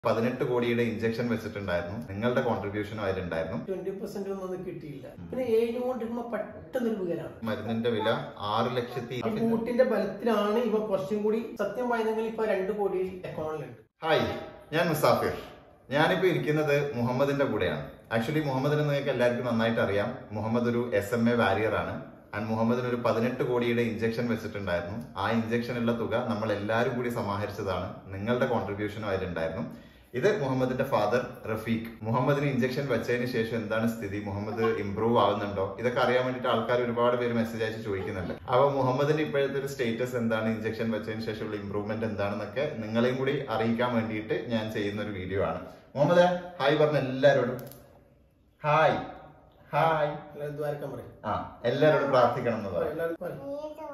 പതിനെട്ട് കോടിയുടെ ഇഞ്ചക്ഷൻ വെച്ചിട്ടുണ്ടായിരുന്നു നിങ്ങളുടെ കോൺട്രിബ്യൂഷനും അതിലുണ്ടായിരുന്നു ട്വന്റി പെർസെന്റ് ഒന്നും അത് കിട്ടിയില്ല പിന്നെ ഏഴ് കൊണ്ടിരുമ്പോ പെട്ടെന്ന് വികലാണ് മരുന്നിന്റെ വില ആറ് ലക്ഷത്തി ഈ കൂട്ടിന്റെ ബലത്തിലാണ് ഇവ കുറച്ചും കൂടി സത്യം പറയുന്നെങ്കിൽ ഇപ്പൊ രണ്ട് കോടി അക്കൗണ്ടിലുണ്ട് ഹായ് ഞാൻ മുസാഫിർ ഞാനിപ്പോ ഇരിക്കുന്നത് മുഹമ്മദിന്റെ കൂടെയാണ് ആക്ച്വലി മുഹമ്മദിനെ നിങ്ങൾക്ക് എല്ലാവർക്കും നന്നായിട്ട് അറിയാം മുഹമ്മദ് ഒരു എസ് എം എ വാരിയർ ആണ് ആൻഡ് മുഹമ്മദിന് ഒരു പതിനെട്ട് കോടിയുടെ ഇഞ്ചക്ഷൻ വെച്ചിട്ടുണ്ടായിരുന്നു ആ ഇഞ്ചക്ഷനുള്ള തുക നമ്മൾ എല്ലാവരും കൂടി സമാഹരിച്ചതാണ് നിങ്ങളുടെ കോൺട്രിബ്യൂഷനും അതിലുണ്ടായിരുന്നു ഇത് മുഹമ്മദിന്റെ ഫാദർ റഫീഖ് മുഹമ്മദിന് ഇഞ്ചക്ഷൻ വെച്ചതിന് ശേഷം എന്താണ് സ്ഥിതി മുഹമ്മദ് ഇംപ്രൂവ് ആവുന്നുണ്ടോ ഇതൊക്കെ അറിയാൻ വേണ്ടിയിട്ട് ആൾക്കാർ ഒരുപാട് പേര് മെസ്സേജ് അയച്ച് ചോദിക്കുന്നുണ്ട് അപ്പൊ മുഹമ്മദിന്റെ ഇപ്പോഴത്തെ ഒരു സ്റ്റേറ്റസ് എന്താണ് ഇഞ്ചക്ഷൻ വെച്ചതിന് ശേഷമുള്ള ഇംപ്രൂവ്മെന്റ് എന്താണെന്നൊക്കെ നിങ്ങളെയും കൂടി അറിയിക്കാൻ വേണ്ടിയിട്ട് ഞാൻ ചെയ്യുന്ന ഒരു വീഡിയോ ആണ് മുഹമ്മദ് ഹായ് പറഞ്ഞ എല്ലാരോടും ഹായ് ഹായ് ദ്വാരക്കാൻ പറയും ആ എല്ലാരോടും പ്രാർത്ഥിക്കണം എന്ന് പറയും എല്ലാവരും പറയും.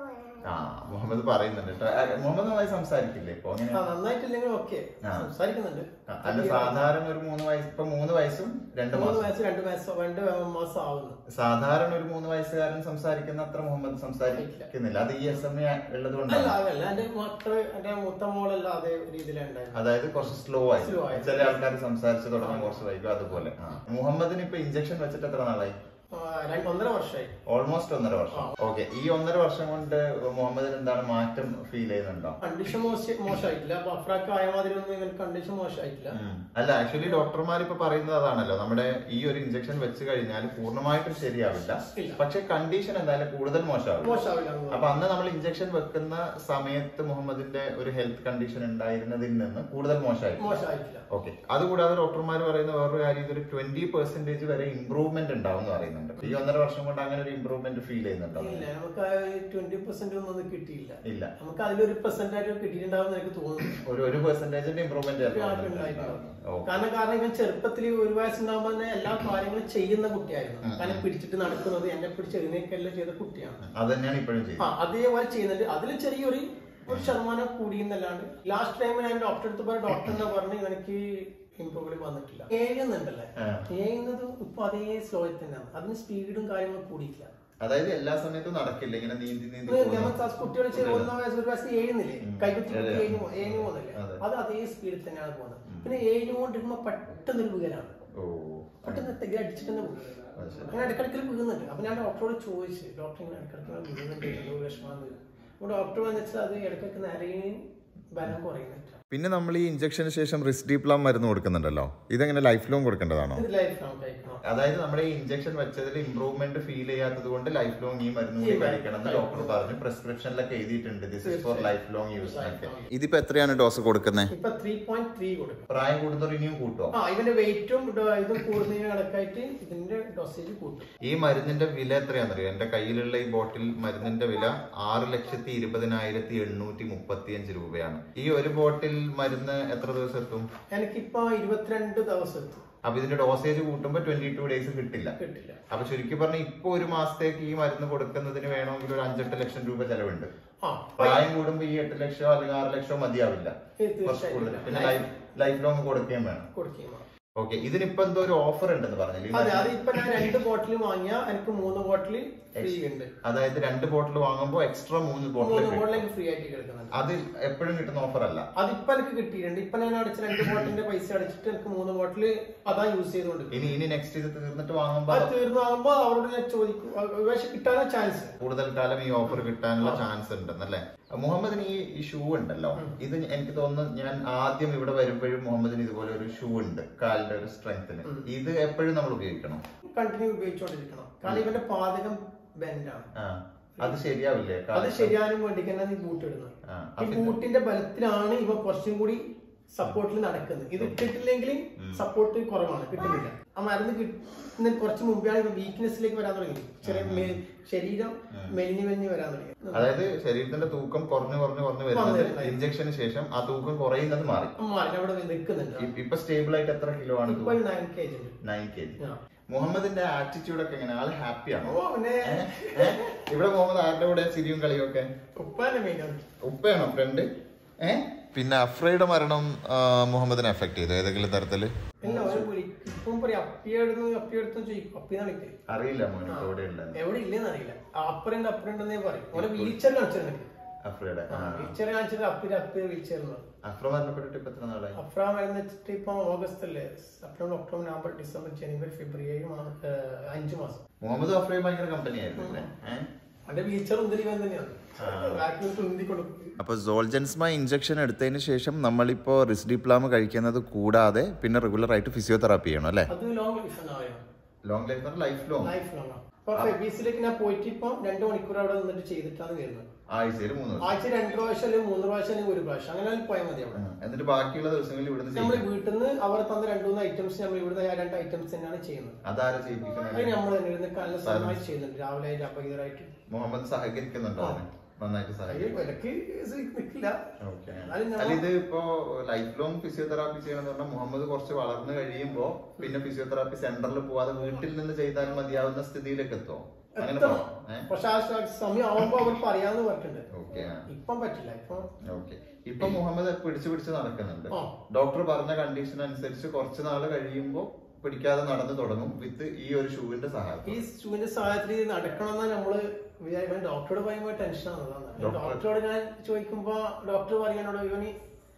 ആ മുഹമ്മദ് പറയുന്നുണ്ട് കേട്ടോ ആ, മുഹമ്മദ് നന്നായി സംസാരിക്കില്ലേ ഇപ്പൊ അങ്ങനെ ആ നന്നായിട്ടില്ലെങ്കിൽ ഓക്കെ ആ. സംസാരിക്കുന്നുണ്ട് ആ, അല്ല സാധാരണ ഒരു മൂന്ന് വയസ്സ് ഇപ്പൊ മൂന്ന് വയസ്സും രണ്ട് മൂന്ന് മാസം വയസ്സ് രണ്ട് മാസം രണ്ട് മാസം ആവുന്നു സാധാരണ ഒരു മൂന്ന് വയസ്സുകാരൻ സംസാരിക്കുന്ന അത്ര മുഹമ്മദ് സംസാരിക്കുന്നില്ല അത് ഈ എസ് എം എ ഉള്ളത് അല്ല കൊണ്ടാണ് അതല്ല എന്റെ മക്കള് എന്റെ മൂത്ത മോളെല്ലാം അതേ രീതിയിലുണ്ടായിരുന്നു അതായത് കുറച്ച് സ്ലോ ആയി Slow ആയി. ചില ആൾക്കാർ സംസാരിച്ച് തുടങ്ങാൻ കുറച്ച് വൈകും അതുപോലെ ആ. മുഹമ്മദിന് ഇപ്പൊ ഇഞ്ചക്ഷൻ വെച്ചിട്ട് എത്ര നാളായി ആ, രണ്ട് ഒന്നര വർഷമായി ഓൾമോസ്റ്റ് ഒന്നര വർഷം ഓക്കെ ഈ ഒന്നര വർഷം കൊണ്ട് മുഹമ്മദിന് എന്താണ് മാറ്റം ഫീൽ ചെയ്യുന്നുണ്ടോ കണ്ടീഷൻ മോശം മോശമായിട്ടില്ല അപ്പൊ അഫ്രാക്ക് ആയ മാതിരി ഒന്നും ഇവൻ കണ്ടീഷൻ മോശമായിട്ടില്ല ഉം. അല്ല ആക്ച്വലി ഡോക്ടർമാർ ഇപ്പൊ പറയുന്നത് അതാണല്ലോ നമ്മുടെ ഈ ഒരു ഇഞ്ചക്ഷൻ വെച്ച് കഴിഞ്ഞാൽ പൂർണ്ണമായിട്ടും ശരിയാവില്ല ഇല്ല. പക്ഷെ കണ്ടീഷൻ എന്തായാലും കൂടുതൽ മോശമാവില്ല മോശമാവില്ല എന്ന് അപ്പൊ അന്ന് നമ്മൾ ഇഞ്ചക്ഷൻ വെക്കുന്ന സമയത്ത് മുഹമ്മദിന്റെ ഒരു ഹെൽത്ത് കണ്ടീഷൻ ഉണ്ടായിരുന്നതിൽ നിന്ന് കൂടുതൽ മോശമായി മോശമായിട്ടില്ല ഓക്കെ അതുകൂടാതെ ഡോക്ടർമാർ പറയുന്ന വേറൊരു കാര്യം ഇതൊരു ട്വന്റി പെർസെന്റേജ് വരെ ഇംപ്രൂവ്മെന്റ് ഉണ്ടാവും എന്ന് പറയുന്നുണ്ട് ഈ ഒന്നര വർഷം കൊണ്ട് അങ്ങനെ ഒരു ഇംപ്രൂവ്മെന്റ് ഫീൽ ചെയ്യുന്നുണ്ടോ ഇല്ല നമുക്ക് ട്വന്റി പെർസെന്റ് ഒന്നും അത് കിട്ടിയില്ല ഇല്ല നമുക്ക് അതിലൊരു പെർസെന്റ് ആയിട്ട് കിട്ടിയിട്ടുണ്ടാവും എനിക്ക് തോന്നുന്നു ഒരു ഒരു പെർസെന്റേജിന്റെ ഇംപ്രൂവ്മെന്റ് ഉണ്ടായിട്ടുണ്ടാവും. കാരണം കാരണം ഇവൻ ചെറുപ്പത്തിൽ ഒരു വയസ്സുണ്ടാകുമ്പോൾ തന്നെ എല്ലാ കാര്യങ്ങളും ചെയ്യുന്ന കുട്ടിയായിരുന്നു കാരണം പിടിച്ചിട്ട് നടക്കുന്നത് എന്നെ പിടിച്ച് എഴുന്നേക്കെല്ലാം ചെയ്ത കുട്ടിയാണ് അത് തന്നെയാണ് ഇപ്പോഴും ആ ചെയ്യുന്നത് അതേപോലെ ചെയ്യുന്നുണ്ട് അതിൽ ചെറിയൊരു ഒരു ശതമാനം കൂടിയെന്നല്ലാണ്ട് ലാസ്റ്റ് ടൈം ഞാൻ ഡോക്ടറെ അടുത്ത് പോയ ഡോക്ടർ എന്നാ പറഞ്ഞു എനിക്ക് ഇമ്പ്രൂവ്മെന്റ് വന്നിട്ടില്ല ഏഴുന്നുണ്ടല്ലേ ആ. ഏഴുന്നത് ഇപ്പൊ അതേ സ്ലോയിൽ തന്നെയാണ് അതിന് സ്പീഡും കാര്യങ്ങളും കൂടിയില്ല അതായത് എല്ലാ സമയത്തും നടക്കില്ല ഇങ്ങനെ നീന്തി നീന്തി ഇത് പോകുന്ന- നമ്മൾ കുട്ടികൾ ഒന്നാം വയസ്സ് ഒരു വയസ്സ് ഏഴുന്നില്ലേ കൈകുത്തി അതെ. ഏഴ് പോ- ഏഴ് പോകുന്നില്ലേ അതെ. അത് അതേ സ്പീഡിൽ തന്നെയാണ് പോകുന്നത് പിന്നെ ഏഴ് കൊണ്ടിരുമ്പോ പെട്ടെന്ന് ഒരു വീഴലാണ് ഓ പെട്ടെന്ന് തെഗ് അടിച്ചിട്ട് തന്നെ പോകും അത് ശരി. അങ്ങനെ ഇടക്കിടക്കിൽ വീഴുന്നുണ്ട് അപ്പൊ ഞാൻ ഡോക്ടറോട് ചോദിച്ചു ഡോക്ടർ ഇങ്ങനെ ഇടക്കിടക്ക് വീഴുന്നുണ്ട് എന്തോ വിഷമാന്ന് അപ്പൊ ഡോക്ടർ വന്നിട്ട് അത് ഇടക്കിടക്ക് നിറയും ബലം കുറയുന്നുണ്ട് പിന്നെ നമ്മൾ ഈ ഇഞ്ചക്ഷന് ശേഷം റിസ്ഡി പ്ലാം മരുന്ന് കൊടുക്കുന്നുണ്ടല്ലോ ഇതെങ്ങനെ ലൈഫ് ലോങ് കൊടുക്കേണ്ടതാണോ ഇത് ലൈഫ് ലോങ് കഴിക്കണം അതായത് നമ്മുടെ ഈ ഇഞ്ചക്ഷൻ വെച്ചതിൽ ഇംപ്രൂവ്മെന്റ് ഫീൽ ചെയ്യാത്തത് കൊണ്ട് ലൈഫ് ലോങ് ഈ മരുന്ന് കൂടി ഈ മരുന്ന് കഴിക്കണം എന്ന് ഡോക്ടർ പറഞ്ഞു പ്രിസ്ക്രിപ്ഷനിലൊക്കെ എഴുതിയിട്ടുണ്ട് this is for life long use Lifelong. ഇതിപ്പോ എത്രയാണ് ഡോസ് കൊടുക്കുന്നത് ഇപ്പൊ ത്രീ പോയിന്റ് ത്രീ കൊടുക്കും പ്രായം കൂടുന്നവർ ഇനിയും കൂട്ടോ ആ ഇവന്റെ വെയിറ്റും ഇതും കൂടുന്നതിന് കണക്കായിട്ട് ഇതിന്റെ ഡോസേജ് കൂട്ടും ഈ മരുന്നിന്റെ വില എത്രയാണെന്നറിയോ എന്റെ കയ്യിലുള്ള ഈ ബോട്ടിൽ മരുന്നിന്റെ വില ആറ് ലക്ഷത്തി ഇരുപതിനായിരത്തി എണ്ണൂറ്റി മുപ്പത്തി അഞ്ച് രൂപയാണ് ഈ ഒരു ബോട്ടിൽ മരുന്ന് എത്ര ദിവസം എത്തും എനിക്കിപ്പോ ഇരുപത്തിരണ്ട് ദിവസം എത്തും അപ്പൊ ഇതിന്റെ ഡോസേജ് കൂട്ടുമ്പോ ട്വന്റി ടു ഡേയ്സ് കിട്ടില്ല കിട്ടില്ല അപ്പൊ ചുരുക്കി പറഞ്ഞ ഇപ്പൊ ഒരു മാസത്തേക്ക് ഈ മരുന്ന് കൊടുക്കുന്നതിന് വേണമെങ്കിൽ ഒരു അഞ്ചെട്ട് ലക്ഷം രൂപ ചെലവുണ്ട് ആ പ്രായം കൂടുമ്പോ ഈ എട്ട് ലക്ഷമോ അല്ലെങ്കിൽ ആറ് ലക്ഷമോ മതിയാവില്ല ഇത് കുറച്ച് തീർച്ചയായും കൂടുതൽ പിന്നെ ലൈഫ് ലൈഫ് ലോങ് കൊടുക്കുകയും വേണം കൊടുക്കുകയും വേണം. ഓക്കെ ഇതിനിപ്പോ എന്തോ ഒരു ഓഫർ ഉണ്ടെന്ന് പറഞ്ഞില്ലേ ഈ അതെ മരുന്ന്? അത് ഇപ്പൊ ഞാൻ രണ്ട് ബോട്ടിൽ വാങ്ങിയാ എനിക്ക് മൂന്ന് ബോട്ടിൽ ഫ്രീ ഉണ്ട് അതായത് രണ്ട് ബോട്ടിൽ വാങ്ങുമ്പോൾ എക്സ്ട്രാ മൂന്ന് ബോട്ടിൽ മൂന്ന് ബോട്ടിലേക്ക് ഫ്രീ ആയിട്ട് കിടക്കുന്നുണ്ട് അത് എപ്പോഴും കിട്ടുന്ന ഓഫർ അല്ല അതിപ്പോ എനിക്ക് കിട്ടിയിട്ടുണ്ട് ഇപ്പൊ ഞാൻ അടിച്ച രണ്ട് ബോട്ടിലിന്റെ പൈസ അടിച്ചിട്ട് എനിക്ക് മൂന്ന് ബോട്ടിൽ അതാ യൂസ് ചെയ്തുകൊണ്ട് ഇനി ഇനി നെക്സ്റ്റ് ഇത് തീർന്നിട്ട് വാങ്ങുമ്പോൾ അത് തീർന്നാകുമ്പോ അവരോട് ഞാൻ ചോദിക്കും പക്ഷെ കിട്ടാനുള്ള ചാൻസ് കൂടുതൽ കാലം ഈ ഓഫർ കിട്ടാനുള്ള ചാൻസ് ഉണ്ടെന്നല്ലേ മുഹമ്മദിന് ഈ ഈ ഷൂ ഉണ്ടല്ലോ ഇത് എനിക്ക് തോന്നുന്നു ഞാൻ ആദ്യം ഇവിടെ വരുമ്പോഴും മുഹമ്മദിന് ഇതുപോലെ ഒരു ഷൂ ഉണ്ട് കാലിന്റെ ഒരു സ്ട്രെങ്ത്തിന് ഇത് എപ്പോഴും നമ്മൾ ഉപയോഗിക്കണം കണ്ടിന്യൂ ഉപയോഗിച്ചുകൊണ്ടിരിക്കണം കാരണം ഇവന്റെ പാതകം ബെൻഡാണ് ആ അത് ശരിയാവില്ലേ അത് കാല് ശരിയാനും വേണ്ടി തന്നെ ഈ ബൂട്ട് ഇടുന്നത് ആ, ഈ ബൂട്ടിന്റെ ബലത്തിലാണ് ഇവ കുറച്ചും കൂടി സപ്പോർട്ടിൽ നടക്കുന്നത് ഇത് ഇട്ടിട്ടില്ലെങ്കിൽ സപ്പോർട്ട് കുറവാണ് കിട്ടുന്നില്ല ആ മരുന്ന് കിട്ടുന്ന കുറച്ച് മുമ്പാണ് ഇപ്പൊ വീക്ക്നെസ്സിലേക്ക് വരാൻ തുടങ്ങി ചെറിയ മെ- ശരീരം മെലിഞ്ഞു മെലിഞ്ഞു വരാൻ തുടങ്ങി അതായത് ശരീരത്തിന്റെ തൂക്കം കുറഞ്ഞു കുറഞ്ഞു കുറഞ്ഞു വരുന്നത് വരുന്നത്. ഇഞ്ചക്ഷന് ശേഷം ആ തൂക്കം കുറയുന്നത് മാറി മാറി അവിടെ നിൽക്കുന്നുണ്ട് ഇ- ഇപ്പൊ സ്റ്റേബിൾ ആയിട്ട് എത്ര കിലോ ആണ് ഇപ്പൊ നയൻ കെ ജി ഉണ്ട് നയൻ കെ ജി ആ. മുഹമ്മദിന്റെ ആറ്റിറ്റ്യൂഡ് ഒക്കെ എങ്ങനെ ആള് ഹാപ്പിയാണോ ഓ പിന്നെ ഇവിടെ മുഹമ്മദ് ആരുടെ കൂടെ ചിരിയും കളിയും ഒക്കെ ഉപ്പാന്റെ മെയിനാണ് ഉപ്പയാണോ ഫ്രണ്ട് ഏ പിന്നെ അഫ്രയുടെ മരണം ആ, മുഹമ്മദിനെ എഫക്ട് ചെയ്തു ഏതെങ്കിലും തരത്തില് ഇല്ല ഒരു വിളി- ഇപ്പം പറയും അപ്പിയെടുന്ന് അപ്പിയെടുത്ത് ചോദിക്കും അപ്പിന്നാണ് വിളിക്കല് അറിയില്ല മോനിക്ക് എവിടെ ഉള്ളത് എവിടെ ഇല്ലെന്ന് അറിയില്ല അപ്പറുണ്ട് അപ്പറുണ്ടെന്നേ പറയും ഓനെ വീൽച്ചെയർ കളിച്ചിട്ടുണ്ട് അഫ്രയുടെ വീൽ ചെയർ കാണിച്ചത് അപ്പിന് അപ്പ് വീൽ ചെയർ അഫ്ര മരണപ്പെട്ടിട്ട് ഇപ്പൊ എത്ര നാളായി അഫ്ര മരുന്നിട്ട് ഇപ്പൊ ഓഗസ്റ്റ് അല്ലേ September October November December January February മാ- ഏഹ് അഞ്ച് മാസം മുഹമ്മദ് അഫ്രയും ഭയങ്കര കമ്പനി ആയിരുന്നു അല്ലേ ഏഹ് അവന്റെ വീൽ ചെയർ ഉന്തിരി ഇവൻ തന്നെയാണ് ബാക്കിൽ ഉന്തി കൊടുക്കും അപ്പോൾ സോൾജൻസ്മ ഇഞ്ചക്ഷൻ എടുത്തതിന് ശേഷം നമ്മളിപ്പോൾ റിസ്ഡിപ്ലാം കഴിക്കുന്നത് കൂടാതെ പിന്നെ റെഗുലർ ആയിട്ട് ഫിസിയോതെറാപ്പി ചെയ്യണം അല്ലേ അത് ലോങ് ലൈഫ് ആണ് long life life long life long ഇപ്പൊ ഫെബീസിലേക്ക് ഞാൻ പോയിട്ട് ഇപ്പൊ രണ്ടു മണിക്കൂർ അവിടെ നിന്നിട്ട് ചെയ്തിട്ടാണ് വരുന്നത് ആഴ്ചയിൽ മൂന്ന് ദിവസം ആഴ്ച രണ്ട് പ്രാവശ്യം അല്ലെങ്കിൽ മൂന്ന് പ്രാവശ്യം അല്ലെങ്കിൽ ഒരു പ്രാവശ്യം അങ്ങനെ പോയാൽ മതി അവിടെ ഉം. എന്നിട്ട് ബാക്കിയുള്ള ദിവസങ്ങളിൽ ഇവിടുന്ന് നമ്മൾ ചെയ്യും വീട്ടിൽ നിന്ന് അവർ തന്ന രണ്ടു മൂന്ന് ഐറ്റംസ് നമ്മൾ ഇവിടുന്ന് ആ രണ്ട് ഐറ്റംസ് തന്നെയാണ് ചെയ്യുന്നത് അതാരെ ചെയ്യിപ്പിക്കുന്നത് അത് നമ്മൾ തന്നെ ഇരുന്ന് നല്ല സ്ഥലമായി ചെയ്യുന്നുണ്ട് രാവിലെ ആയിട്ട് അപകീതരായിട്ട് മുഹമ്മദ് സഹകരിക്കുന്നുണ്ടോ അതിന് നന്നായിട്ട് സഹകരിക്കും ഇടയ്ക്ക് നിൽക്കില്ല ഓക്കെ എന്നാലും അല്ല ഇത് ഇപ്പോ ലൈഫ് ലോങ് ഫിസിയോതെറാപ്പി ചെയ്യണമെന്ന് പറഞ്ഞാൽ മുഹമ്മദ് കുറച്ച് വളർന്നു കഴിയുമ്പോ പിന്നെ ഫിസിയോതെറാപ്പി സെന്ററിൽ പോവാതെ വീട്ടിൽ നിന്ന് ചെയ്താൽ മതിയാവുന്ന സ്ഥിതിയിലേക്ക് എത്തുമോ അങ്ങനെ എത്തണം. ഏഹ് പക്ഷെ ആ സമയം ആവുമ്പോ അവർ പറയാന്ന് പറഞ്ഞിട്ടുണ്ട് ഓക്കെ ഇപ്പം പറ്റില്ല ഇപ്പം ഓക്കെ ഇപ്പൊ മുഹമ്മദ് പിടിച്ചു പിടിച്ച് നടക്കുന്നുണ്ട് ആ. ഡോക്ടർ പറഞ്ഞ കണ്ടീഷൻ അനുസരിച്ച് കുറച്ച് നാള് കഴിയുമ്പോ പിടിക്കാതെ നടന്നു തുടങ്ങും വിത്ത് ഈ ഒരു ഷൂവിന്റെ സഹായം ഈ ഷൂവിന്റെ സഹായത്തിൽ ഇത് നടക്കണമെന്നാ നമ്മള് വിചാരിക്കുന്നത് ഡോക്ടറോട് പറയുമ്പോൾ ടെൻഷൻ ആണതാണ് ഡോക്ടർ- ഡോക്ടറോട് ഞാൻ ചോദിക്കുമ്പോ ഡോക്ടർ പറയാനോട് ഇവന്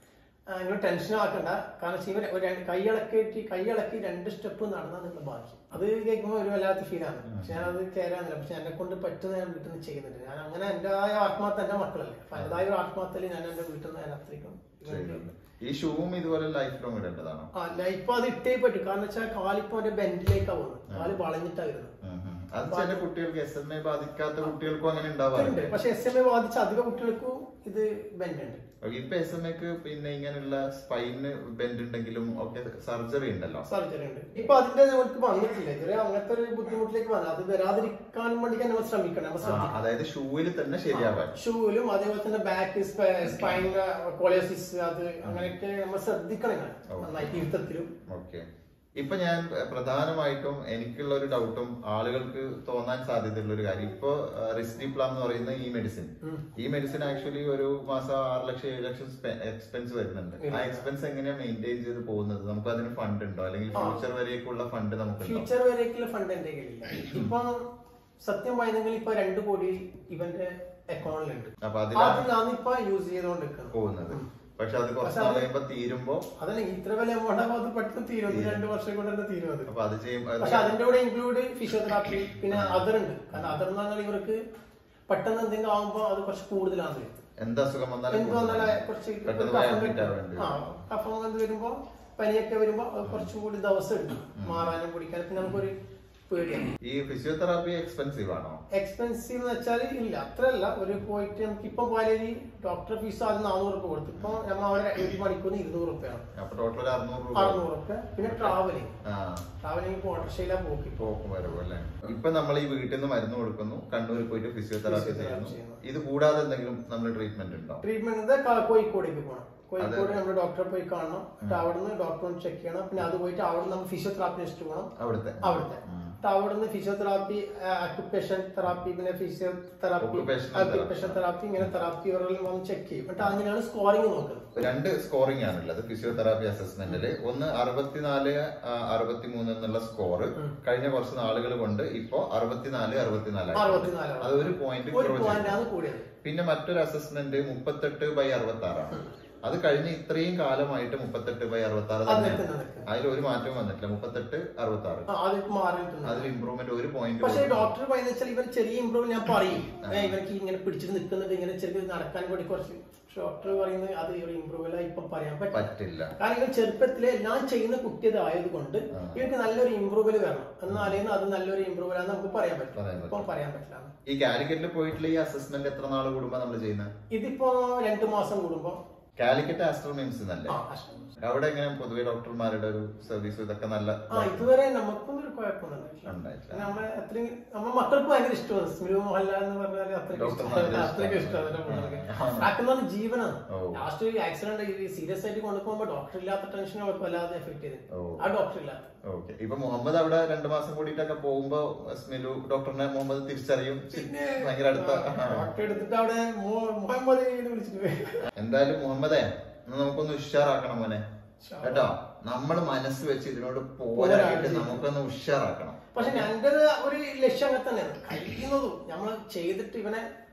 ആ, നിങ്ങൾ ടെൻഷൻ ആക്കണ്ട കാരണം വെച്ചാ ഇവൻ ഒരു രണ്ട് കൈയിളക്കി കൈയിളക്കി രണ്ട് സ്റ്റെപ്പ് നടന്നാൽ നിങ്ങൾ ബാക്കി അത് കേൾക്കുമ്പോൾ ഒരു വല്ലാത്ത ഫീലാണ് പക്ഷെ ഞാൻ അത് കയറാനില്ല പക്ഷെ എന്നെ കൊണ്ട് പറ്റുന്ന ഞാൻ വീട്ടിൽ നിന്ന് ചെയ്യുന്നുണ്ട് ഞാൻ അങ്ങനെ എന്റേതായ ആത്മാർത്ഥ എന്റെ മക്കളല്ലേ അപ്പൊ എന്റേതായ ഒരു ആത്മാർത്ഥയിൽ ഞാൻ എന്റെ വീട്ടിൽ നിന്ന് ഞാൻ അത്രയ്ക്കും ചെയ്യുന്നുണ്ട്. ഈ ഷൂവും ഇതുപോലെ ലൈഫ് ലോങ് ഇടേണ്ടതാണോ അല്ല ഇപ്പൊ അത് ഇട്ടേ പറ്റും കാരണം വെച്ചാൽ കാലിപ്പോ എന്റെ ബെൻഡിലേക്കാ പോകുന്നത് കാല് വളഞ്ഞിട്ടാ വരുന്നത് ഉം ഉം. അത് ചില കുട്ടികൾക്ക് എസ് എം എ ബാധിക്കാത്ത കുട്ടികൾക്കും അങ്ങനെ ഉണ്ടാവാറുണ്ട് ഉണ്ട് പക്ഷെ എസ് എം എ ബാധിച്ച അധിക കുട്ടികൾക്കും ഇത് ബെൻഡ് ഉണ്ട് ഇപ്പൊ എസ് എം എക്ക് പിന്നെ ഇങ്ങനെയുള്ള സ്പൈന് ബെൻഡ് ഉണ്ടെങ്കിലും ഒക്കെ സർജറി ഉണ്ടല്ലോ സർജറി ഉണ്ട് ഇപ്പൊ അതിന്റെ നമുക്ക് വന്നിട്ടില്ല ഇതുവരെ അങ്ങനത്തെ ഒരു ബുദ്ധിമുട്ടിലേക്ക് വന്നത് അത് വരാതിരിക്കാൻ വേണ്ടി നമ്മൾ ശ്രമിക്കണം നമ്മൾ ആ, ശ്രദ്ധിക്കണം അതായത് ഷൂവിൽ തന്നെ ശരിയാവാൻ ഷൂവിലും അതേപോലെ തന്നെ ബാക്ക് സ്പൈൻ കൊളയോസിസ് അത് അങ്ങനെയൊക്കെ നമ്മൾ ശ്രദ്ധിക്കണം ഇങ്ങനെ. ഓക്കേ. നന്നായിട്ട് ഇരുത്തത്തിലും ഓക്കെ ഇപ്പൊ ഞാൻ ഏഹ്, പ്രധാനമായിട്ടും എനിക്കുള്ള ഒരു ഡൗട്ടും ആളുകൾക്ക് തോന്നാൻ സാധ്യതയുള്ള ഒരു കാര്യം ഇപ്പൊ റിസ്ഡിപ്ലാം എന്ന് പറയുന്ന ഈ മെഡിസിൻ ഈ മെഡിസിൻ ആക്ച്വലി ഒരു മാസം ആറ് ലക്ഷം ഏഴ് ലക്ഷം എക്സ്പെൻസ് വരുന്നുണ്ട് ആ എക്സ്പെൻസ് എങ്ങനെയാ മെയിൻറ്റെയിൻ ചെയ്ത് പോകുന്നത് നമുക്ക് അതിന് ഫണ്ട് ഉണ്ടോ അല്ലെങ്കിൽ ഫ്യൂച്ചർ വരെയൊക്കെയുള്ള ഫണ്ട് നമുക്കുണ്ടോ ഫ്യൂച്ചർ വരേക്കുള്ള ഫണ്ട് എന്റെ കയ്യിലില്ല ഇപ്പൊ സത്യം പറയുന്നെങ്കിൽ ഇപ്പൊ രണ്ട് കോടി ഇവന്റെ അക്കൗണ്ടിലുണ്ട് അപ്പൊ അതിലാണ് അതിലാണ് ഇപ്പൊ യൂസ് ചെയ്തുകൊണ്ടിരിക്കുന്നത് പോകുന്നത് പക്ഷെ അത് കുറച്ച് നാൾ കഴിയുമ്പോ തീരുമ്പോ അതല്ല ഇത്ര വില എമൗണ്ട് ആകുമ്പോൾ അത് പെട്ടെന്ന് തീരും ഇത് രണ്ട് വർഷം കൊണ്ട് തന്നെ തീരും അത് അപ്പൊ അത് ചെയ്യുമ്പോ പക്ഷെ അതിന്റെ കൂടെ ഇൻക്ലൂഡ് ഫിസിയോതെറാപ്പി പിന്നെ അതർ ഉണ്ട് കാരണം അതർ എന്ന് പറഞ്ഞാൽ ഇവർക്ക് പെട്ടെന്ന് എന്തെങ്കിലും ആകുമ്പോൾ അത് കുറച്ച് കൂടുതലാണ് വരുന്നത്. എന്ത് അസുഖം വന്നാലും എന്ത് വന്നാലും കുറച്ച് പെട്ടെന്ന് കഫം അഡ്മിറ്റ് കിട്ടും. ആവേണ്ടി ആ കഫം വന്ന് വരുമ്പോ പനിയൊക്കെ വരുമ്പോ അത് കുറച്ചും കൂടി ദിവസം എടുക്കും മാറാനും പിടിക്കാനും പിന്നെ നമുക്കൊരു പേടിയാണ് ഈ ഫിസിയോതെറാപ്പി എക്സ്പെൻസീവ് ആണോ എക്സ്പെൻസീവ് എന്ന് വെച്ചാൽ ഇല്ല അത്രയല്ല ഒരു പോയിട്ട് നമുക്ക് ഇപ്പൊ പോയാലും ഡോക്ടർ ഫീസ് ആദ്യം നാനൂറ് രൂപ കൊടുത്തു ഇപ്പൊ നമ്മൾ അവിടെ ഒരു മണിക്കൂറിന് ഇരുന്നൂറ് രൂപയാണ് അപ്പൊ ടോട്ടൽ ഒരു അറുന്നൂറ് രൂപ അറുന്നൂറ് രൂപ പിന്നെ ട്രാവലിംഗ് ആ ട്രാവലിംഗ് ഓട്ടോറിക്ഷയിലാണ് പോക്കി പോക്കും വരവും അല്ലേ ഇപ്പൊ നമ്മൾ ഈ വീട്ടിൽ നിന്ന് മരുന്ന് കൊടുക്കുന്നു കണ്ണൂരിൽ പോയിട്ട് ഫിസിയോതെറാപ്പി ഫിസിയോതെറാപ്പി ചെയ്യുന്നു ചെയ്യുന്നു. ഇത് കൂടാതെ എന്തെങ്കിലും നമ്മൾ ട്രീറ്റ്മെന്റ് ഉണ്ടോ ട്രീറ്റ്മെന്റ് കോഴിക്കോടേക്ക് പോകണം കോഴിക്കോട് നമ്മൾ ഡോക്ടറെ പോയി കാണണം എന്നിട്ട് അവിടെ നിന്ന് ഡോക്ടറെ ചെക്ക് ചെയ്യണം പിന്നെ അത് പോയിട്ട് അവിടെ നമ്മൾ ഫിസിയോതെറാപ്പിസ്റ്റ് പോകണം അവിടുത്തെ അവിടുത്തെ എന്നിട്ട് അവിടെ നിന്ന് ഫിസിയോതെറാപ്പി അക്യുപ്പേഷൻ തെറാപ്പി പിന്നെ ഫിസിയോതെറാപ്പി Occupational അക്യുപ്പേഷൻ തെറാപ്പി ഇങ്ങനെ തെറാപ്പി ഇവരെല്ലാം വന്ന് ചെക്ക് ചെയ്യും എന്നിട്ട് അങ്ങനെയാണ് സ്കോറിംഗ് നോക്കുന്നത് രണ്ട് സ്കോറിംഗ് ആണുള്ളത് ഫിസിയോതെറാപ്പി അസസ്മെന്റില് ഒന്ന് അറുപത്തിനാല് ആ, അറുപത്തിമൂന്ന് എന്നുള്ള സ്കോർ കഴിഞ്ഞ കുറച്ച് നാളുകൾ കൊണ്ട് ഇപ്പൊ അറുപത്തിനാല് അറുപത്തിനാല് അറുപത്തിനാലാണ് അത് ഒരു പോയിന്റ് ഒരു പോയിന്റ് ആണ് കൂടിയത് പിന്നെ മറ്റൊരു അസസ്മെന്റ് മുപ്പത്തെട്ട് ബൈ അറുപത്തി ആറാണ് അത് കഴിഞ്ഞ് ഇത്രയും കാലമായിട്ട് മുപ്പത്തെട്ട് ബൈ അറുപത്തി ആറ് അത് തന്നെ നിൽക്കുന്നത് നിൽക്കുന്നത്. അതിൽ ഒരു മാറ്റവും വന്നിട്ടില്ല മുപ്പത്തെട്ട് അറുപത്തി ആറ് ആ, അത് മാറിയിട്ടുണ്ട് അതിൽ ഇമ്പ്രൂവ്മെന്റ് ഒരു പോയിന്റ് പക്ഷേ ഡോക്ടർ പറയുന്നത് വെച്ചാൽ ഇവർ ചെറിയ ഇമ്പ്രൂവ് ഞാൻ പറയും ഏ, ഇവർക്ക് ഇങ്ങനെ പിടിച്ചിട്ട് നിൽക്കുന്നുണ്ട് ഇങ്ങനെ ചെറിയ നടക്കാൻ കൂടി കുറച്ച് ഡോക്ടർ പറയുന്നത് അത് ഒരു ഇമ്പ്രൂവ് അല്ല ഇപ്പം പറയാൻ പറ്റില്ല പറ്റില്ല കാരണം ഇവർ ചെറുപ്പത്തിലെ എല്ലാം ചെയ്യുന്ന കുട്ടിയത് ആയതുകൊണ്ട് ഇവർക്ക് നല്ലൊരു ഇമ്പ്രൂവൽ വേണം എന്നാലേ അത് നല്ലൊരു ഇമ്പ്രൂവൽ ആണെന്ന് നമുക്ക് പറയാൻ പറ്റും പറയാൻ ഇപ്പം പറയാൻ പറ്റില്ല ഈ കാലിക്കറ്റിൽ പോയിട്ടുള്ള ഈ അസസ്മെന്റ് എത്ര നാൾ കൂടുമ്പോ നമ്മൾ ചെയ്യുന്നത് ഇതിപ്പോ രണ്ടു മാസം കൂടുമ്പോ കാലിക്കറ്റ് ആസ്ട്രോ മിംസ് എന്നല്ലേ ആ അശ്വതി. അവിടെ എങ്ങനെ പൊതുവെ ഡോക്ടർമാരുടെ ഒരു സർവീസ് ഇതൊക്കെ നല്ല ആ ഇതുവരെ നമുക്കൊന്നും ഒരു കുഴപ്പമൊന്നുമില്ല ഉണ്ടായിട്ടില്ല നമ്മളെ അത്രയും നമ്മുടെ മക്കൾക്ക് ഭയങ്കര ഇഷ്ടമാണ് സ്മിരു മോഹൻലാൽ എന്ന് പറഞ്ഞാൽ അത്രയ്ക്ക് ഡോക്ടർമാരെ ഇഷ്ടമാണ് ഇഷ്ടമാണ്. അത്രയ്ക്ക് ഇഷ്ടമാണ് ആ. ആക്കുന്നത് ജീവനാണ് ഓ. ലാസ്റ്റ് ഒരു ആക്സിഡന്റ് സീരിയസ് ആയിട്ട് കൊണ്ടുപോകുമ്പോ ഡോക്ടർ ഇല്ലാത്ത ടെൻഷൻ അവർക്ക് വല്ലാതെ എഫക്ട് ചെയ്ത് ഓ. ആ ഡോക്ടർ ഇല്ലാത്ത ഓക്കെ ഇപ്പൊ മുഹമ്മദ് അവിടെ രണ്ടു മാസം കൂടിയിട്ടൊക്കെ പോകുമ്പോ സ്മിലു ഡോക്ടറിനെ മുഹമ്മദ് തിരിച്ചറിയും ഭയങ്കര അടുത്ത ആ. ഡോക്ടർ എടുത്തിട്ട് അവിടെ മോ- മുഹമ്മദ് എന്ന് വിളിച്ചിട്ട് പോയി. എന്തായാലും മുഹമ്മദേ ഇന്ന് നമുക്കൊന്ന് ഉഷാറാക്കണം മോനെ കേട്ടോ നമ്മൾ മനസ്സ് വെച്ച് ഇതിനോട് പോരായിട്ട് നമുക്കൊന്ന് ഉഷാറാക്കണം പക്ഷെ എന്റെ ഒരു ലക്ഷ്യം അങ്ങനെ തന്നെയാണ് കഴിയുന്നതും നമ്മൾ ചെയ്തിട്ട് ഇവനെ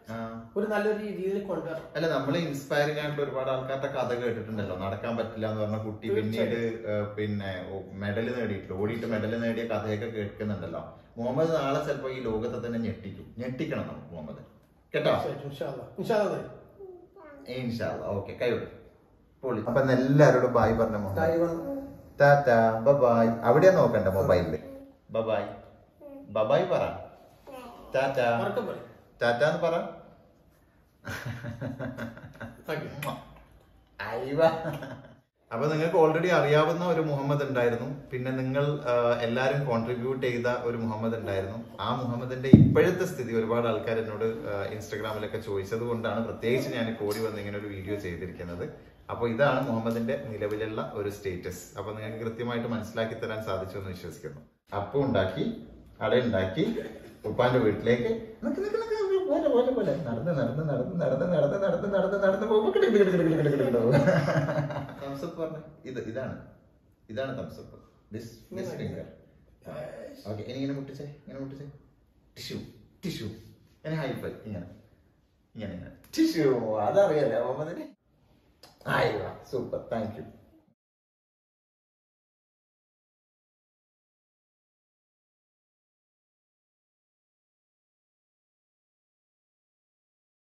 ആ. ഒരു നല്ലൊരു രീതിയിൽ കൊണ്ടുവരണം അല്ല നമ്മൾ ഇൻസ്പയറിംഗ് ആയിട്ടുള്ള ഒരുപാട് ആൾക്കാരുടെ കഥ കേട്ടിട്ടുണ്ടല്ലോ നടക്കാൻ പറ്റില്ല എന്ന് പറഞ്ഞ കുട്ടി പിന്നീട് ഏഹ്, പിന്നെ മെഡൽ നേടിയിട്ടില്ല ഓടിയിട്ട് മെഡൽ നേടിയ കഥയൊക്കെ കേൾക്കുന്നുണ്ടല്ലോ മുഹമ്മദ് നാളെ ചിലപ്പോ ഈ ലോകത്തെ തന്നെ ഞെട്ടിക്കും ഞെട്ടിക്കണം നമുക്ക് മുഹമ്മദ് കേട്ടോ തീർച്ചയായിട്ടും. ഇൻഷാ അല്ലാ. ഇൻഷാ അല്ലാ തരും. ഇൻഷാല്ല ഓക്കെ കൈവിടും പൊളി അപ്പൊ ഇന്ന് എല്ലാരോടും ബായ് പറഞ്ഞ മുഹമ്മദ് ദൈവം ടാറ്റ ബബായ് അവിടെയാ നോക്കണ്ട മൊബൈലില് ബബായ് ബബായ് പറ ടാറ്റ ഉറക്കെ പറയും. ടാറ്റ എന്ന് പറ Okay. അയ്യ. അപ്പൊ നിങ്ങൾക്ക് ഓൾറെഡി അറിയാവുന്ന ഒരു മുഹമ്മദ് ഉണ്ടായിരുന്നു പിന്നെ നിങ്ങൾ ആ, എല്ലാവരും കോൺട്രിബ്യൂട്ട് ചെയ്ത ഒരു മുഹമ്മദ് ഉണ്ടായിരുന്നു ആ മുഹമ്മദിന്റെ ഇപ്പോഴത്തെ സ്ഥിതി ഒരുപാട് ആൾക്കാർ എന്നോട് ആ, ഇൻസ്റ്റഗ്രാമിലൊക്കെ ചോദിച്ചത് കൊണ്ടാണ് പ്രത്യേകിച്ച് ഞാൻ കോടി വന്ന് ഇങ്ങനെ ഒരു വീഡിയോ ചെയ്തിരിക്കുന്നത് അപ്പൊ ഇതാണ് മുഹമ്മദിന്റെ നിലവിലുള്ള ഒരു സ്റ്റേറ്റസ് അപ്പൊ നിങ്ങൾക്ക് കൃത്യമായിട്ട് മനസ്സിലാക്കി തരാൻ സാധിച്ചു എന്ന് വിശ്വസിക്കുന്നു അപ്പം ഉണ്ടാക്കി അട ഉണ്ടാക്കി ഉപ്പാന്റെ വീട്ടിലേക്ക് നിക്ക് നിക്ക് നിക്ക് നിക്ക് പോലെ പോലെ പോലെ നടന്ന് നടന്ന് നടന്ന് നടന്ന് നടന്ന് നടന്ന് നടന്ന് നടന്ന് പോകുമ്പോ കിടക്ക് കിടക്ക് കിടക്ക് കിടക്ക് കിടക്ക് കിടക്ക് തംസപ്പ് പറഞ്ഞ ഇത് ഇതാണ് ഇതാണ് thumbs up this this finger okay ഇനി ഇങ്ങനെ മുട്ടിച്ചേ ഇങ്ങനെ മുട്ടിച്ചേ ടിഷ്യൂ ടിഷ്യൂ ഇങ്ങനെ ഹൈഫൈ ഇങ്ങനെ ഇങ്ങനെ ഇങ്ങനെ ടിഷ്യൂ അതറിയാലേ മുഹമ്മദിന് ആയിവാ സൂപ്പർ താങ്ക് യു